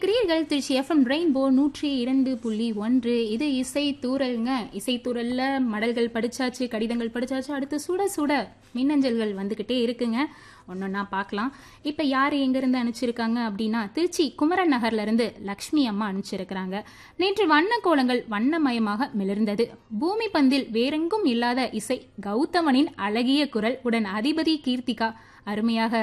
இணைந்திருக்கிறீர்கள் Trichy FM rainbow நூற்றி இரண்டு புள்ளி ஒன்று இது இசை தூரல்ங்க இசை தூரல்ல மடல்கள் படிச்சாச்சு கடிதங்கள் படிச்சாச்சு அடுத்து சுட சுட மின்னஞ்சல்கள் வந்துகிட்டே இருக்குங்க ஒன்னொன்னா பார்க்கலாம் இப்ப யார் எங்கிருந்து அனுப்பிச்சிருக்காங்க அப்படின்னா திருச்சி குமரன் நகர்ல இருந்து லக்ஷ்மி அம்மா அனுப்பிச்சிருக்கிறாங்க நேற்று வண்ண கோலங்கள் வண்ணமயமாக மிளர்ந்தது பூமி பந்தில் வேறெங்கும் இல்லாத இசை கௌதமனின் அழகிய குரல் உடன் அதிபதி கீர்த்திகா அருமையாக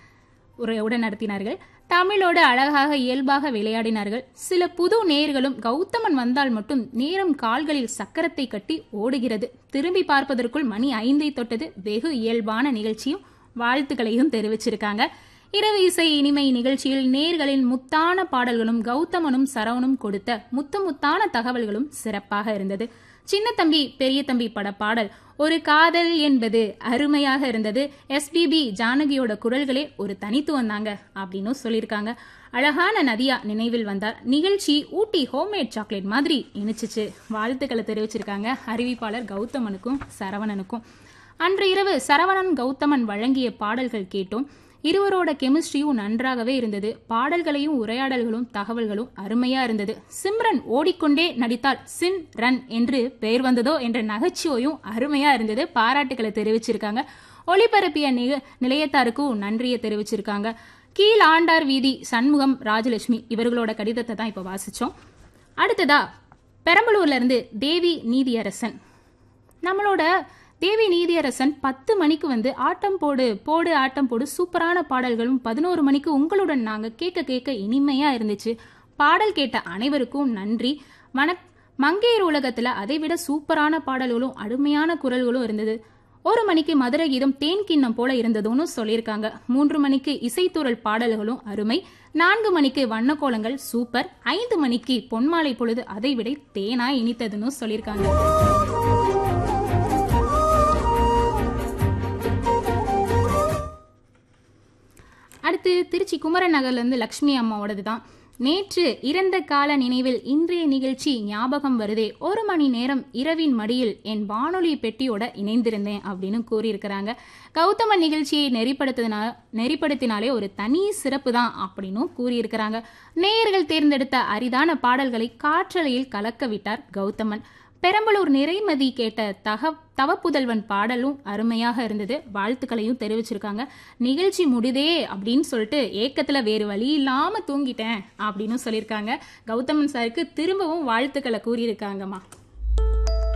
உரை உடன் நடத்தினார்கள் தமிழோடு அழகாக இயல்பாக விளையாடினார்கள் சில புது நேர்களும் கௌதமன் வந்தால் மட்டும் நேரம் கால்களில் சக்கரத்தை கட்டி ஓடுகிறது திரும்பி பார்ப்பதற்குள் மணி ஐந்தை தொட்டது வெகு இயல்பான நிகழ்ச்சியும் வாழ்த்துக்களையும் தெரிவிச்சிருக்காங்க இரவு இசை இனிமை நிகழ்ச்சியில் நேர்களின் முத்தான பாடல்களும் கௌதமனும் சரவணும் கொடுத்த முத்து முத்தான தகவல்களும் சிறப்பாக இருந்தது சின்ன தம்பி பெரிய தம்பி பட பாடல் ஒரு காதல் என்பது அருமையாக இருந்தது எஸ்பிபி ஜானகியோட குரல்களே ஒரு தனித்துவம் தாங்க அப்படின்னு சொல்லியிருக்காங்க அழகான நதியா நினைவில் வந்தார் நிகழ்ச்சி ஊட்டி ஹோம்மேட் சாக்லேட் மாதிரி இனிச்சிச்சு வாழ்த்துக்களை தெரிவிச்சிருக்காங்க அறிவிப்பாளர் கௌதமனுக்கும் சரவணனுக்கும் அன்று இரவு சரவணன் கௌதமன் வழங்கிய பாடல்கள் கேட்டோம் இருவரோட கெமிஸ்ட்ரியும் நன்றாகவே இருந்தது பாடல்களையும் உரையாடல்களும் தகவல்களும் அருமையா இருந்தது சிம்ரன் ஓடிக்கொண்டே நடித்தால் சின் ரன் என்று பெயர் வந்ததோ என்ற நகைச்சுவையும் அருமையா இருந்தது பாராட்டுகளை தெரிவிச்சிருக்காங்க ஒளிபரப்பிய நிக நிலையத்தாருக்கும் நன்றியை தெரிவிச்சிருக்காங்க கீழ் ஆண்டார் வீதி சண்முகம் ராஜலட்சுமி இவர்களோட கடிதத்தை தான் இப்போ வாசிச்சோம் அடுத்ததா பெரம்பலூர்ல இருந்து தேவி நீதியரசன் நம்மளோட தேவி நீதியரசன் பத்து மணிக்கு வந்து ஆட்டம் போடு போடு ஆட்டம் போடு சூப்பரான பாடல்களும் பதினோரு மணிக்கு உங்களுடன் நாங்கள் கேட்க கேட்க இனிமையா இருந்துச்சு பாடல் கேட்ட அனைவருக்கும் நன்றி வணக் மங்கையர் உலகத்துல அதை விட சூப்பரான பாடல்களும் அருமையான குரல்களும் இருந்தது ஒரு மணிக்கு மதுரை கீதம் தேன் கிண்ணம் போல இருந்ததுன்னு சொல்லியிருக்காங்க மூன்று மணிக்கு இசைத்தூரல் பாடல்களும் அருமை நான்கு மணிக்கு வண்ணக்கோலங்கள் சூப்பர் ஐந்து மணிக்கு பொன்மாலை பொழுது அதை விட தேனா இனித்ததுன்னு சொல்லியிருக்காங்க அடுத்து திருச்சி குமரன் நகர்ல இருந்து லக்ஷ்மி அம்மாவோடது தான் நேற்று இறந்த கால நினைவில் இன்றைய நிகழ்ச்சி ஞாபகம் வருதே ஒரு மணி நேரம் இரவின் மடியில் என் வானொலி பெட்டியோட இணைந்திருந்தேன் அப்படின்னு கூறியிருக்கிறாங்க கௌதம நிகழ்ச்சியை நெறிப்படுத்தினா நெறிப்படுத்தினாலே ஒரு தனி சிறப்பு தான் அப்படின்னும் கூறியிருக்கிறாங்க நேயர்கள் தேர்ந்தெடுத்த அரிதான பாடல்களை காற்றலையில் கலக்க விட்டார் கௌதமன் பெரம்பலூர் நிறைமதி கேட்ட தக தவப்புதல்வன் பாடலும் அருமையாக இருந்தது வாழ்த்துக்களையும் தெரிவிச்சிருக்காங்க நிகழ்ச்சி முடிதே அப்படின்னு சொல்லிட்டு ஏக்கத்துல வேறு வழி இல்லாம தூங்கிட்டேன் அப்படின்னு சொல்லியிருக்காங்க கௌதமன் சாருக்கு திரும்பவும் வாழ்த்துக்களை கூறியிருக்காங்கம்மா